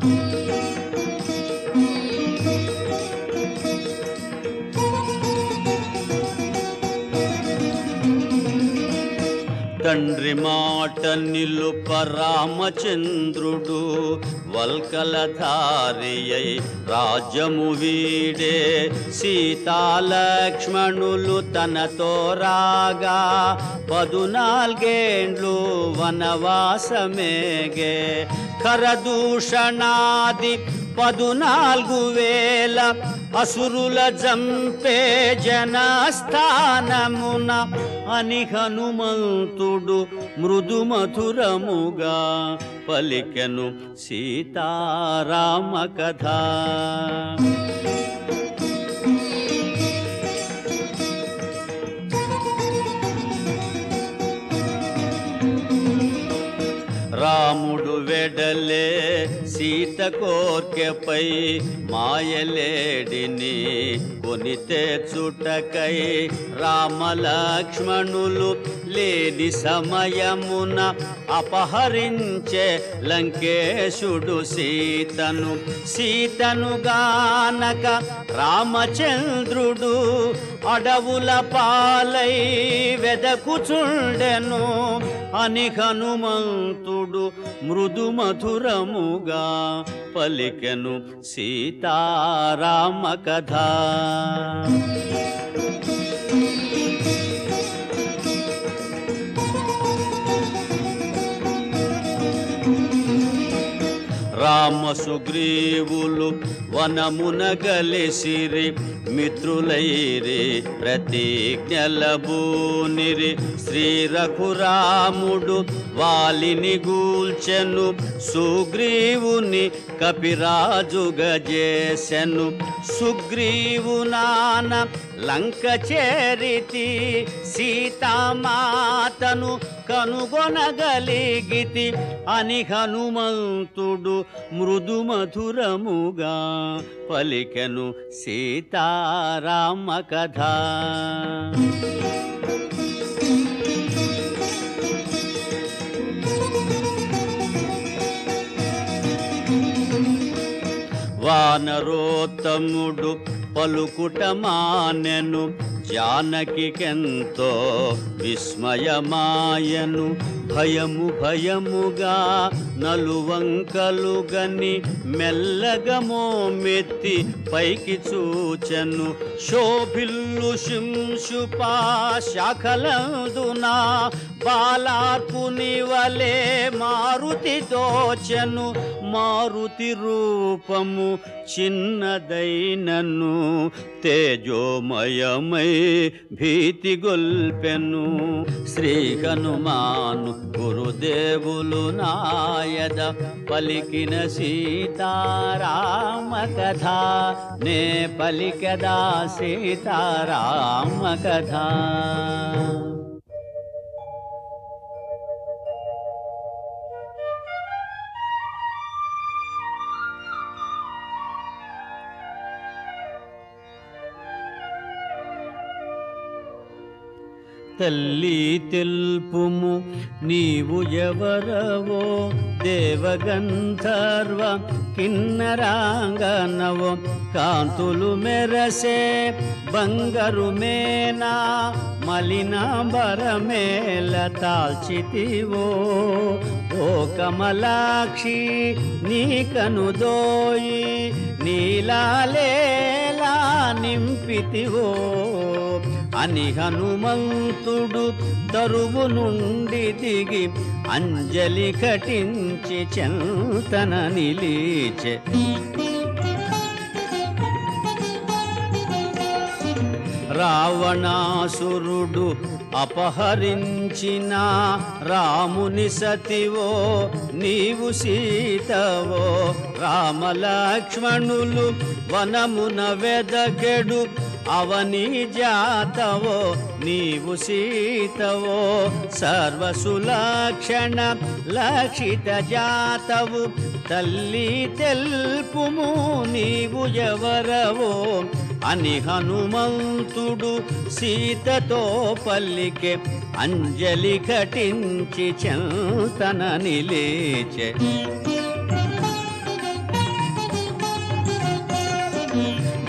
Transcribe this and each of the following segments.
తండ్రి మాట నిలుప రామచంద్రుడు వల్కలధారియై రాజ్యము వీడే సీతాలక్ష్మణులు తనతో రాగా పదునాల్గేండ్లు వనవాసమేగే కరదూషణాది పదునాలుగు వేల అసురుల జంపే జనస్థానమున అని హనుమంతుడు మృదు మధురముగా పలికెను సీతారామ కథ రాముడు వెడలే సీత కోర్కెపై మాయలేడిని కొని తెచ్చుటకై రామలక్ష్మణులు లేని సమయమున అపహరించే లంకేశుడు సీతను సీతను గానక రామచంద్రుడు అడవుల పాలై వెదకుచుండెను అని హనుమంతుడు మృదు మధురముగా పలికెను సీతారామ కథ రామ సుగ్రీవులు వనమున గలిసిరి మిత్రులైరి ప్రతిజ్ఞలబూనిరి శ్రీ రఘురాముడు వాలిని గూల్చెను సుగ్రీవుని కపిరాజుగ చేసెను సుగ్రీవు నాన లంక చేరితి సీతామాతను కనుగొనగలిగితి అని హనుమంతుడు మృదు మధురముగా పలికెను సీతారామ కథ వానరోత్తముడు పలుకుట మానెను జానకికెంతో విస్మయమాయను భయము భయముగా నలువంకలు గని మెల్లగమో మెత్తి పైకి చూచెను శోభిల్లు శింశుపా శాఖలందునా బాలార్పుని వలె మారుతి దోచెను మారుతి రూపము చిన్నదైనను తేజోమయమై భీతి గొల్పెను శ్రీ హనుమాను గురుదేవులు నాయద పలికిన సీతారామ కథ నే పలికదా సీతారామ కథ తల్లి తెలుపుము నీవు ఎవరవో దేవగంధర్వ కిన్నరాంగనవో కాంతులు మెరసే బంగరు మేనా మలినాంబరమేల తాల్చితివో ఓ కమలాక్షి నీ కనుదోయి నీలాలేలా నింపితివో అని హనుమంతుడు తరువు నుండి దిగి అంజలి కటించి చెంతన నిలీచె రావణాసురుడు అపహరించిన రాముని సతివో నీవు సీతవో రామలక్ష్మణులు వనమున వెదకెడు అవని జాతవో నీవు సీతవో సర్వసులక్షణ లక్షిత జాతవు తల్లి తెల్పుము నీవు ఎవరవో అని హనుమంతుడు సీతతో పల్లికే అంజలి ఘటించి చెంతన నిలేచె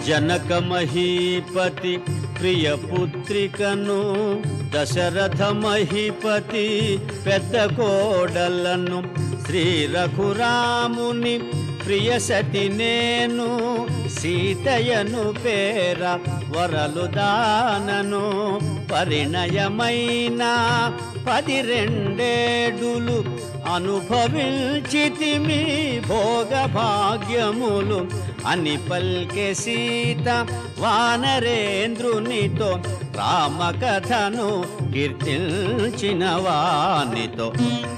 జనక మహీపతి ప్రియ పుత్రికను దశరథ మహీపతి పెద్ద కోడలను శ్రీ రఘురాముని ప్రియ సతి నేను సీతయను పేర వరలు దానను పరిణయమైన పది రెండేడులు అనుభవించితిమి భోగ భాగ్యములు అని పల్కె సీత వానరేంద్రునితో రామకథను కీర్తించిన వానితో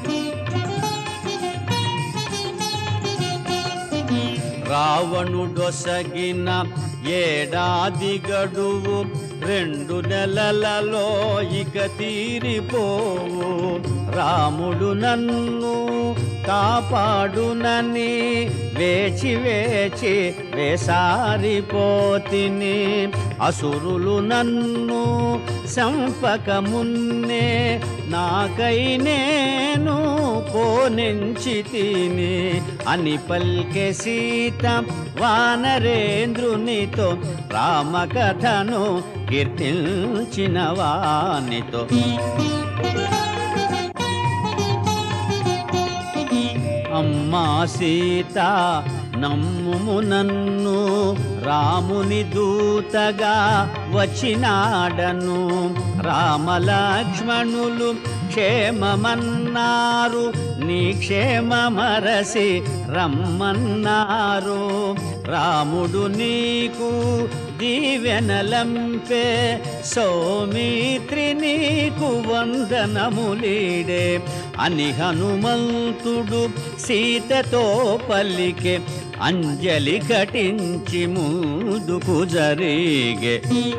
రావణుడొసగిన ఏడాది గడువు రెండు నెలలలో ఇక తీరిపోవు రాముడు నన్ను కాపాడునని వేచి వేచి వేసారిపోతిని అసురులు నన్ను సంపక మున్నే నాకై నేను పోనించి తిని అని పల్కె సీత వానరేంద్రునితో రామకథను కీర్తించిన వానితో అమ్మా సీత నమ్ముము నన్ను రాముని దూతగా వచ్చినాడను రామలక్ష్మణులు క్షేమమన్నారు నీ క్షేమమరసి రమ్మన్నారు రాముడు నీకు దీవెనలంపే సౌమిత్రి నీకు వందనములీడే అని హనుమంతుడు సీతతో పల్లికే అంజలి ఘటించి ముందుకు జరిగే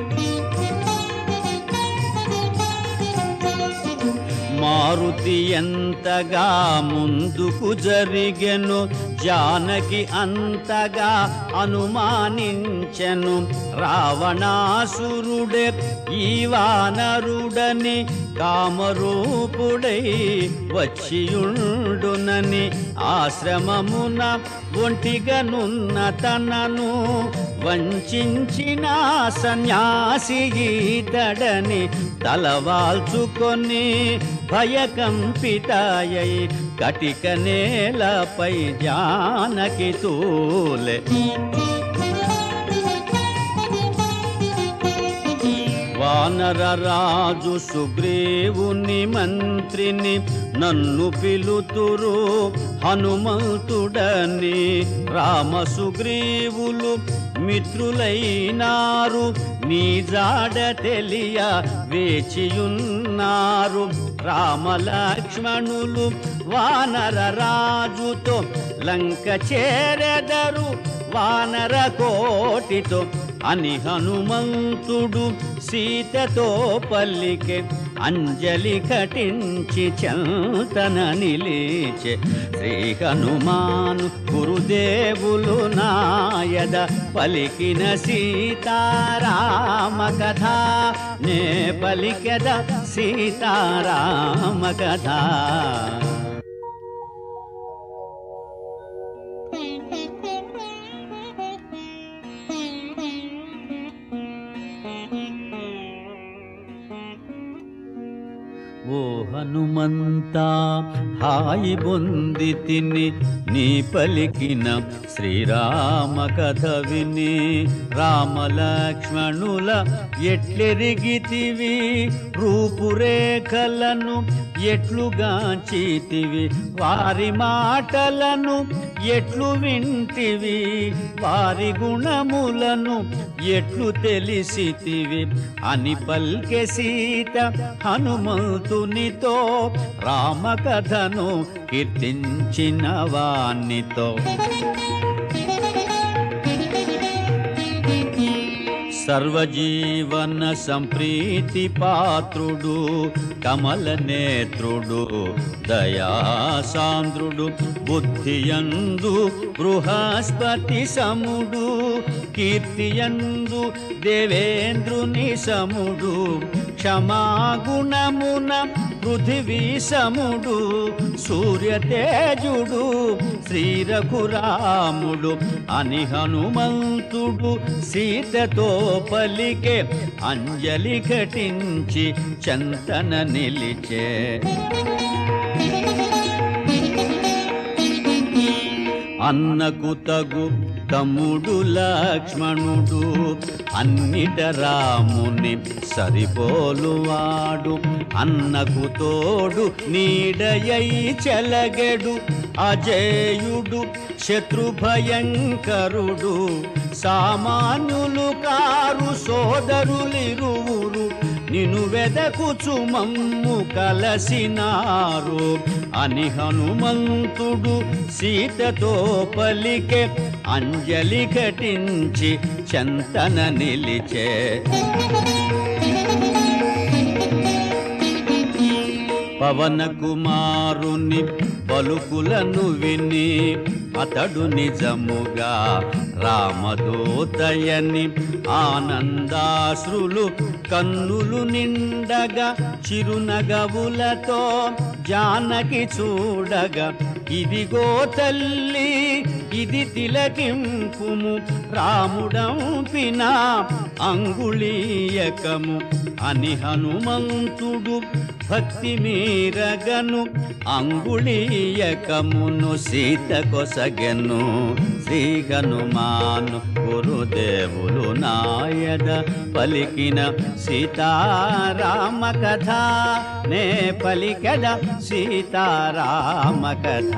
మారుతి ఎంతగా ముందుకు జరిగెను జానకి అంతగా అనుమానించెను రావణాసురుడే ఈ వానరుడని కామరూపుడై వచ్చియుండునని ఆశ్రమమున ఒంటిగనున్న తనను వంచిన సన్యాసి ఈతడని తలవాల్చుకొని భయకంపితాయై కటిక నేలపై జానకి తూలే వానర రాజు సుగ్రీవుని మంత్రిని నన్ను పిలుతురు హనుమంతుడని రామ సుగ్రీవులు మిత్రులైనారు నీ జాడ తెలియ వేచియున్నారు రామ లక్ష్మణులు వానర రాజుతో లంక చేరెదరు వానర కోటితో అని హనుమంతుడు సీతతో పల్లికే అంజలి ఘటించి చంతన నిలిచే శ్రీ హనుమాను గురుదేవులు నాయద పలికిన సీతారామ కథ నే పలికెద సీతారామ కథ ఓ హనుమంత హాయి బొంది తిని నీ పలికిన శ్రీరామ కథ విని రామ లక్ష్మణుల ఎట్లెరిగితివి రూపురేఖలను ఎట్లుగాంచితివి వారి మాటలను ఎట్లు వింటివి వారి గుణములను ఎట్లు తెలిసితివి అని పల్కె సీత హనుమంతునితో రామకథను కీర్తించిన వానితో సర్వజీవన సంప్రీతి పాత్రుడు కమల నేత్రుడు దయాసాంద్రుడు బుద్ధియందు బృహస్పతి సముడు కీర్తియందు దేవేంద్రుని సముడు క్షమాగుణమున పృథివీ సముడు సూర్యతేజుడు శ్రీ రఘురాముడు అని హనుమంతుడు సీతతో పలికే అంజలి ఘటించి చంతన నిలిచే అన్నకు తగు తమ్ముడు లక్ష్మణుడు అన్నిట రాముని సరిపోలువాడు అన్నకు తోడు నీడయై చెలగెడు అజేయుడు శత్రుభయంకరుడు సామాన్యులు కారు సోదరులిరువురు నిను వెదకుచు మమ్ము కలసినారు అని హనుమంతుడు సీతతో పలికే అంజలి ఘటించి చంతన నిలిచే పవన కుమారుని పలుకులను విని అతడు నిజముగా రామదూతయని ఆనందాశ్రులు కన్నులు నిండగా చిరునగవులతో జానకి చూడగా ఇదిగో తల్లి ఇది తిలకింపుము రాముడంపిన అంగుళీయకము అని హనుమంతుడు భక్తి మీరగను అంగుళీయకమును సీత కొసగెను శ్రీ హనుమాను గురుదేవులు నాయద పలికిన సీతారామ కథ నే పలికద సీతారామ కథ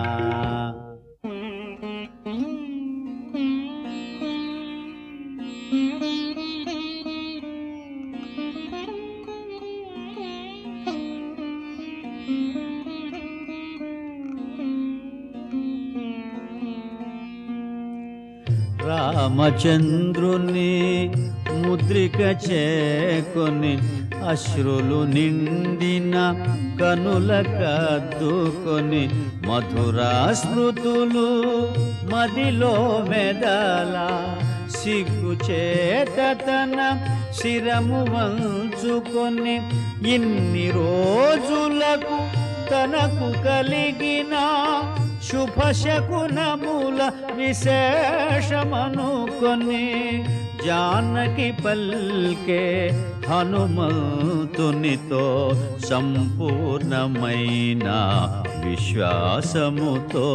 రామచంద్రుని ముద్రిక చేకొని అశ్రులు నిండిన కనుల కద్దుకొని మధురా స్మృతులు మదిలో మెదల సిగ్గు చేత తన శిరము వంచుకొని ఇన్ని రోజులకు తనకు కలిగిన శుభశకునముల విశేషమనుకొని జానకి పల్కే హనుమంతునితో సంపూర్ణమైన విశ్వాసముతో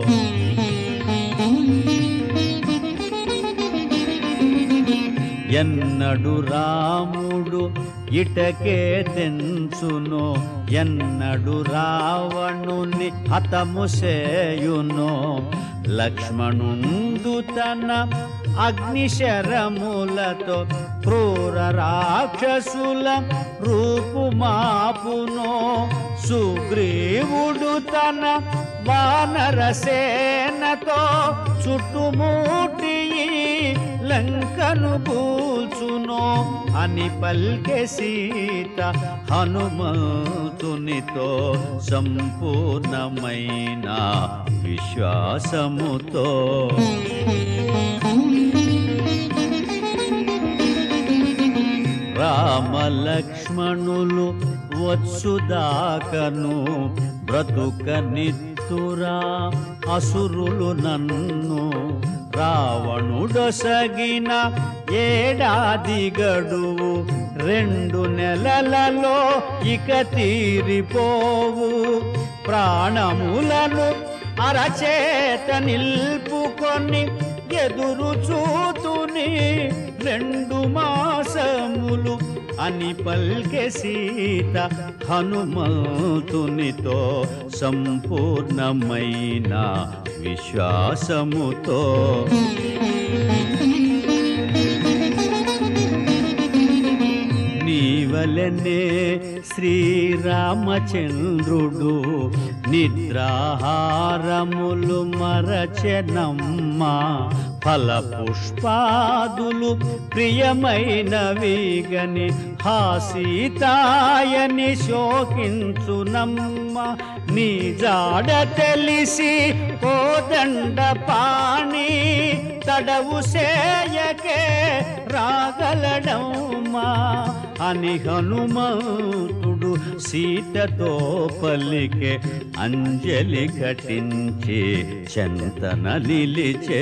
ఎన్నడు రాముడు ఇటకే తెంచును ఎన్నడు రావణుని హతము సేయును లక్ష్మణుండు తన అగ్నిశరములతో క్రూర రాక్షసుల రూపుమాపును సుగ్రీవుడు తన వానర సేనతో చుట్టుముట్టి లంకను కూల్చును అని పల్కె సీత హనుమంతునితో సంపూర్ణమైన విశ్వాసముతో రామలక్ష్మణులు వచ్చుదాకను బ్రతుక నిత్తురా అసురులు నన్ను రావణుడొసగిన ఏడాది గడువు రెండు నెలలలో ఇక తీరిపోవు ప్రాణములను అరచేత నిల్పుకొని ఎదురు చూతుని రెండు మాసములు అని పల్కె సీత హనుమంతునితో సంపూర్ణమైన విశ్వాసముతో నీవలనే శ్రీరామచంద్రుడు నిద్రాహారములు మరచనమ్మ ఫల పుష్పాదులు ప్రియమైనవి గని హాసీతాయని శోకించునమ్మ నీ జాడ తెలిసి కోదండ పాణి తడవు సేయకే రాగలడమ్మా అని హనుమంతుడు సీతతో పలికే అంజలి ఘటించి చెంతన నిలిచే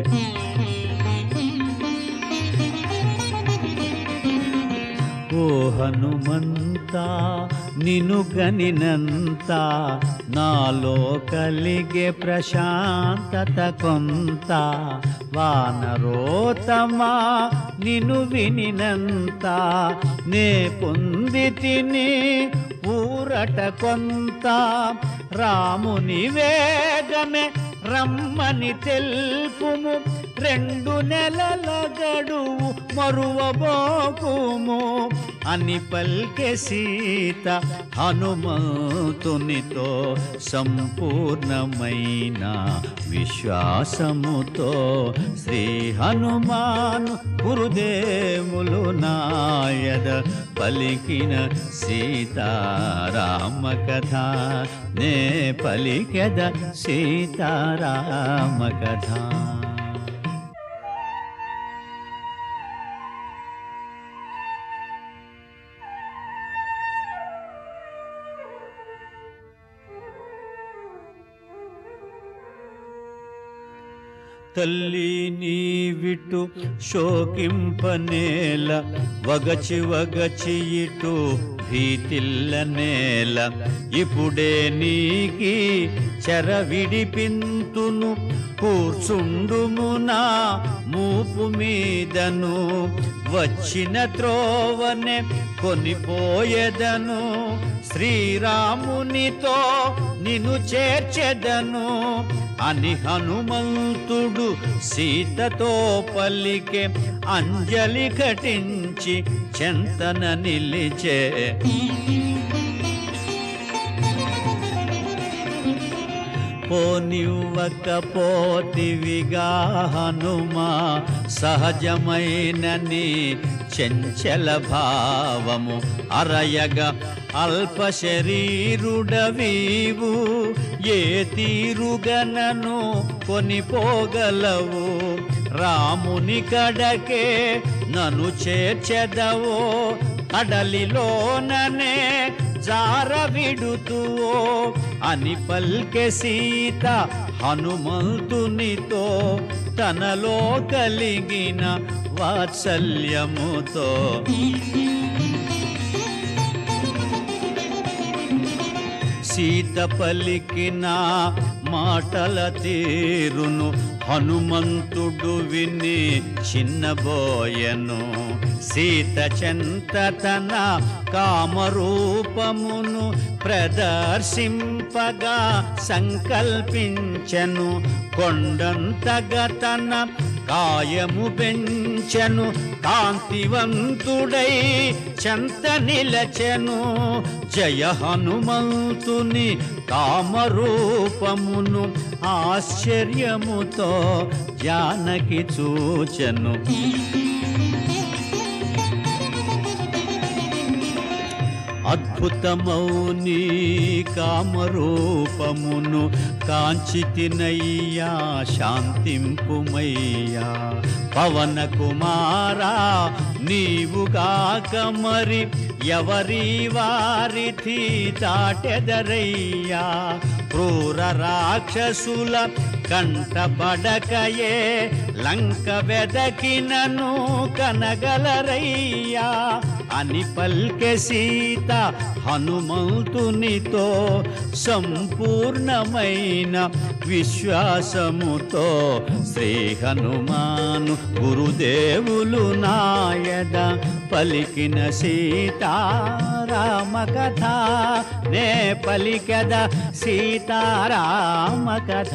ఓ హనుమంత నిను గనినంత నాలో కలిగే ప్రశాంతత కొంత వానరోతమా నిను వినినంత నే పొంది తిని ఊరట కొంత రాముని వేగమే రమ్మని తెలుపుము రెండు నెలల గడువు మరువబోకుము అని పల్కె సీత హనుమంతునితో సంపూర్ణమైన విశ్వాసముతో శ్రీ హనుమాను గురుదేవులు నాయద పలికిన సీతారామ కథ నే పలికెద సీతారామ కథ తల్లి నీవిటు శోకింపనేల వగచి వగచి ఇటు భీతిల్ల నేల ఇప్పుడే నీకి చెర విడిపింతును కూర్చుండుమునా మూపు మీదను వచ్చిన త్రోవనే కొనిపోయేదను శ్రీరామునితో నిన్ను చేర్చెదను అని హనుమంతుడు సీతతో పలికే అంజలి ఘటించి చెంతన నిలిచే పోనివ్వకపోతివిగా హనుమా సహజమైన నీ చెంచల భావము అరయగా అల్ప శరీరుడవీవు ఏ తీరుగనను కొనిపోగలవు రాముని కడకే నన్ను చేర్చెదవో కడలిలోననే జార విడుతువో అని పల్కె సీత హనుమంతునితో తనలో కలిగిన వాత్సల్యముతో సీత పలికిన మాటల తీరును హనుమంతుడు విని చిన్నబోయను సీత చెంత తన కామరూపమును ప్రదర్శింపగా సంకల్పించెను కొండంతగా తన కాయము పెంచెను కాంతివంతుడై చెంత నిలచెను జయ హనుమంతుని కామరూపమును ఆశ్చర్యముతో జానకి చూచెను అద్భుతమౌని కామరూపమును కాంచితినయ్యా శాంతింపుమయ్యా పవన కుమారా నీవుగాక మరి ఎవరి వారిథి దాటెదరయ్యా క్రూర రాక్షసుల కంటపడకయే లంక వెదకినను కనగలరయ్యా అని పల్కె సీత హనుమంతునితో సంపూర్ణమైన విశ్వాసముతో శ్రీ హనుమాను గురుదేవులు నాయద పలికిన సీతారామ కథ నే పలికద సీతారామ కథ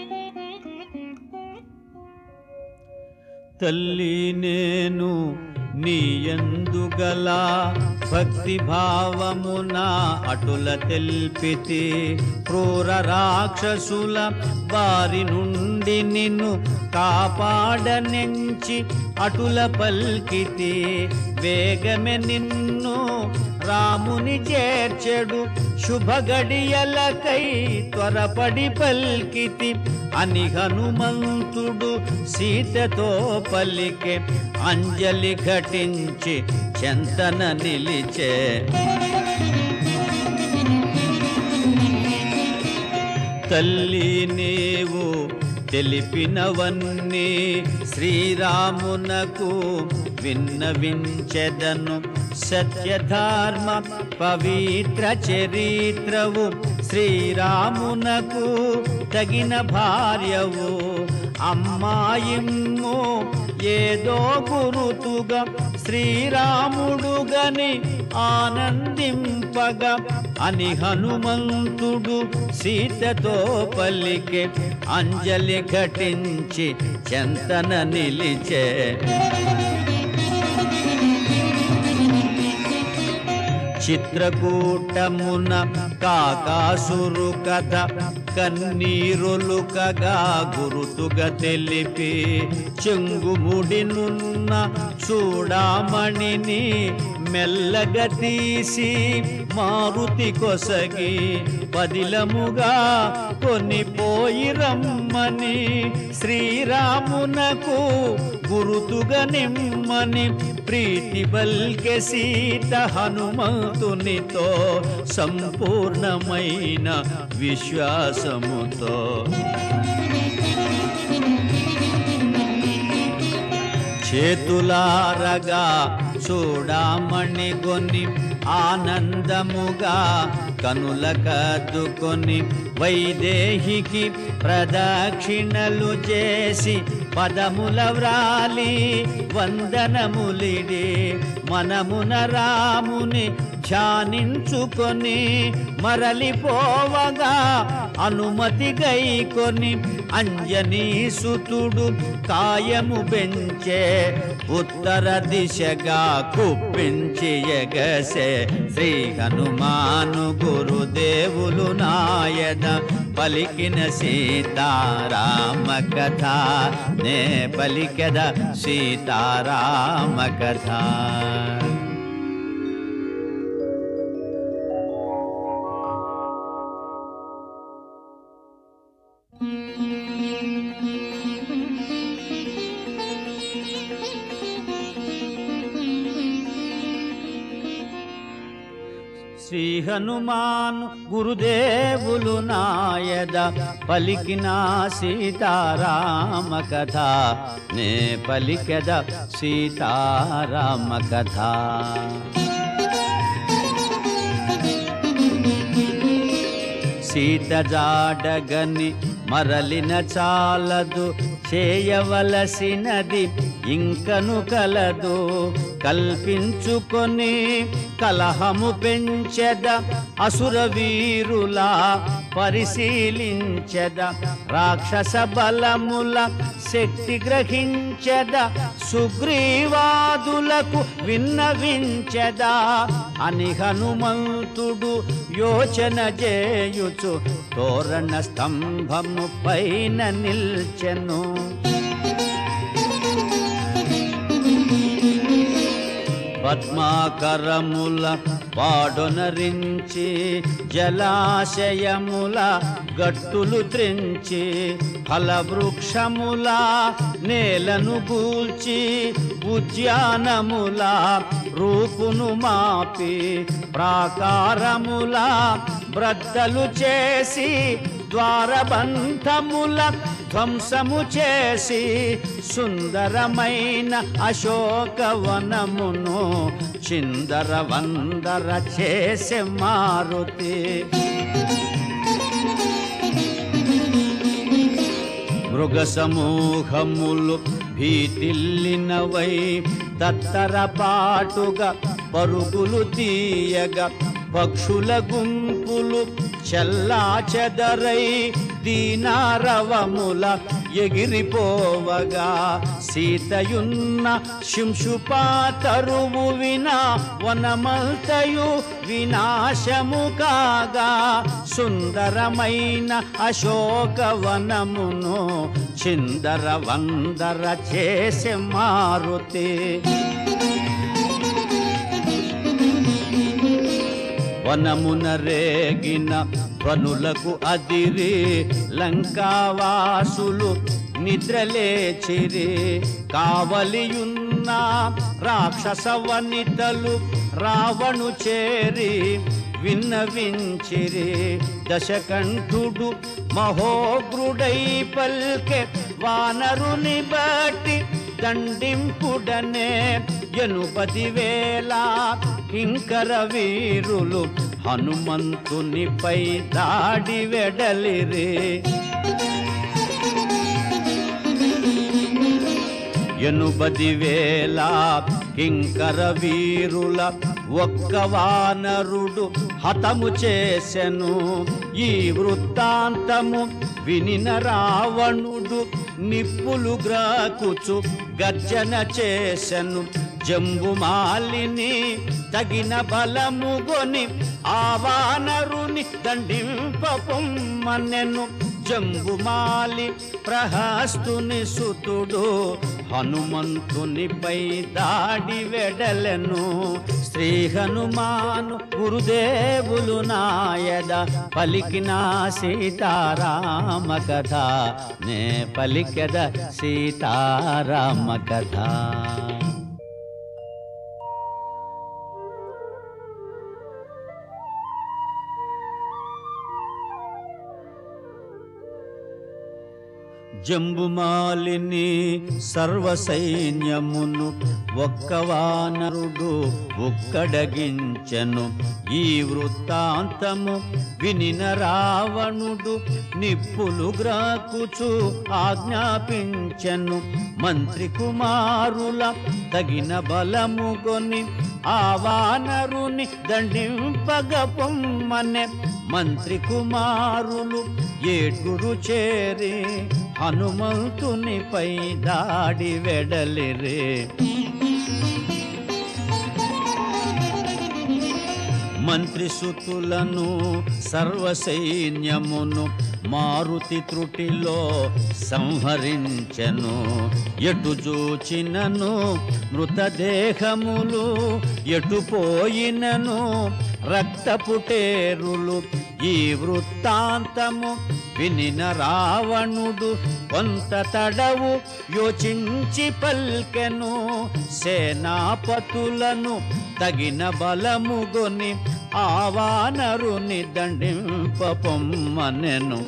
తల్లి నేను నీ ఎందుగల భక్తి భావమున అటుల తెల్పితి క్రూర రాక్షసుల బారి నుండి నిన్ను కాపాడనెంచి అటుల పల్కితి వేగమె నిన్ను రాముని చేర్చెడు శుభగడియలకై త్వరపడి పల్కితి అని హనుమంతుడు సీతతో పలికే అంజలి ఘటించి చెంతన నిలిచే తల్లి నీవు తెలిపినవన్నీ శ్రీరామునకు విన్నవించెదను సత్యధర్మ పవిత్ర చరిత్రవు శ్రీరామునకు తగిన భార్యవు అమ్మాయిమ్ము ఏదో గురుతుగా శ్రీరాముడుగని ఆనందింపగా అని హనుమంతుడు సీతతో పలికే అంజలి ఘటించి చెంతన నిలిచే చిత్రకూటమున కాకాసురు కథ కన్నీరులుకగా గురుతుగా తెలిపి చెంగుముడినున్న చూడామణిని మెల్లగా తీసి మారుతి కొసగి పదిలముగా కొనిపోయి రమ్మని శ్రీరామునకు గురుతుగా నిమ్మని ప్రీతి బల్కె సీత హనుమంతునితో సంపూర్ణమైన విశ్వాసముతో చేతులారగా చూడమణి కొని ఆనందముగా కనుల కద్దుకొని వైదేహికి ప్రదక్షిణలు చేసి పదముల వ్రాలి వందనములిడి మనమున రాముని ధ్యానించుకొని మరలిపోవగా అనుమతి గైకొని అంజనీ సుతుడు కాయము పెంచే ఉత్తర దిశగా కుప్పించి ఎగసే శ్రీ హనుమాను గురుదేవులు నాయన పలికిన సీతారామ కథ నే పలికద సీతారామ కథ శ్రీ హనుమాను గురుదేవులు నాయద పలికిన సీతారామ కథ నే పలికద సీతారామ కథ సీత జాడగని మరలిన చాలదు చేయవలసినది ఇంకను కలదు కల్పించుకొని కలహము పెంచెద అసుర వీరుల పరిశీలించెద రాక్షస బలముల శక్తి గ్రహించెద సుగ్రీవాదులకు విన్నవించెదా అని హనుమంతుడు యోచన చేయుచు తోరణ స్తంభము పైన నిల్చెను పద్మాకరముల పాడొనరించి జలాశయముల గట్టులు త్రించి ఫలవృక్షముల నేలను గూల్చి ఉద్యానముల రూపును మాపి ప్రాకారముల బ్రద్దలు చేసి ద్వారబంధముల ధ్వంసము చేసి సుందరమైన అశోకవనమును చిందర వందర చేసే మారుతి మృగ సమూహములు భీతిల్లినవై తత్తరపాటుగా పరుగులు తీయగా పక్షుల గుంపులు చల్లా చెదరై దీనారవముల ఎగిరిపోవగా సీతయున్న శింశుపాతరువు వినా వనమంతయు వినాశము కాగా సుందరమైన అశోకవనమును చిందర వందర చేసే మారుతే వనమున రేగిన వనులకు అదిరి లంకావాసులు నిద్రలేచిరి కావలియున్న రాక్షస వనితలు రావణు చేరి విన్నవించిరి దశకంఠుడు మహోగ్రుడై పల్కె వానరుని బట్టి దండింపుడనే ఎనుపది వేల కింకర వీరులు హనుమంతునిపై దాడి వెడలిరే ఎనుబది వేల కింకర వీరుల ఒక్క వానరుడు హతము చేసెను ఈ వృత్తాంతము వినిన రావణుడు నిప్పులు గ్రాకుచు గర్జన చేసెను జంబుమాలిని తగిన బలము గొని ఆ వానరుని దండింపొమ్మనెను జంబుమాలి ప్రహస్తుని సుతుడు హనుమంతునిపై దాడి వెడలెను శ్రీ హనుమాను గురుదేవులు నాయద పలికిన సీతారామ కథ నే పలికెద సీతారామ కథ జంబుమాలిని సర్వసైన్యమును ఒక్క వానరుడు ఒక్కడగించెను ఈ వృత్తాంతము వినిన రావణుడు నిప్పులు గ్రాకుచు ఆజ్ఞాపించెను మంత్రి కుమారుల తగిన బలము కొని ఆ వానరుని దండింపగ పొమ్మనే మంత్రి కుమారులు ఏటురు చేరి హనుమంతునిపై దాడి వెడలిరే మంత్రి సుతులను సర్వసైన్యమును మారుతి త్రుటిలో సంహరించెను ఎటు చూచినను మృతదేహములు ఎటు పోయినను రక్తపుటేరులు ఈ వృత్తాంతము వినిన రావణుడు కొంత తడవు యోచించి పల్కెను సేనాపతులను తగిన బలముగొని ఆవానరుని దండింపొమ్మనెను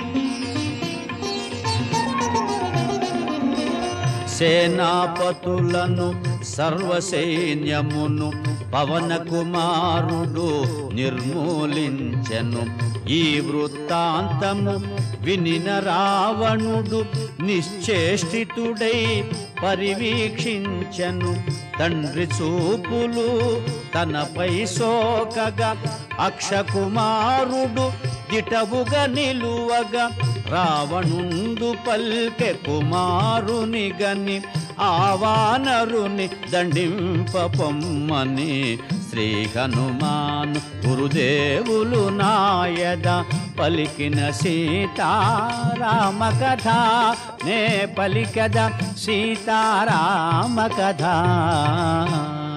సేనాపతులను సర్వసైన్యమును పవన కుమారుడు నిర్మూలించెను ఈ వృత్తాంతము వినిన రావణుడు నిశ్చేష్టితుడై పరివీక్షించెను తండ్రి చూపులు తనపై సోకగా అక్షకుమారుడు దిటవుగా నిలువగా రావణుండు పల్కె కుమారుని గని ఆవానరుని దండింపొమ్మని శ్రీ హనుమాను గురుదేవులు నాయద పలికిన సీతారామ కథ నే పలికద సీతారామ కథ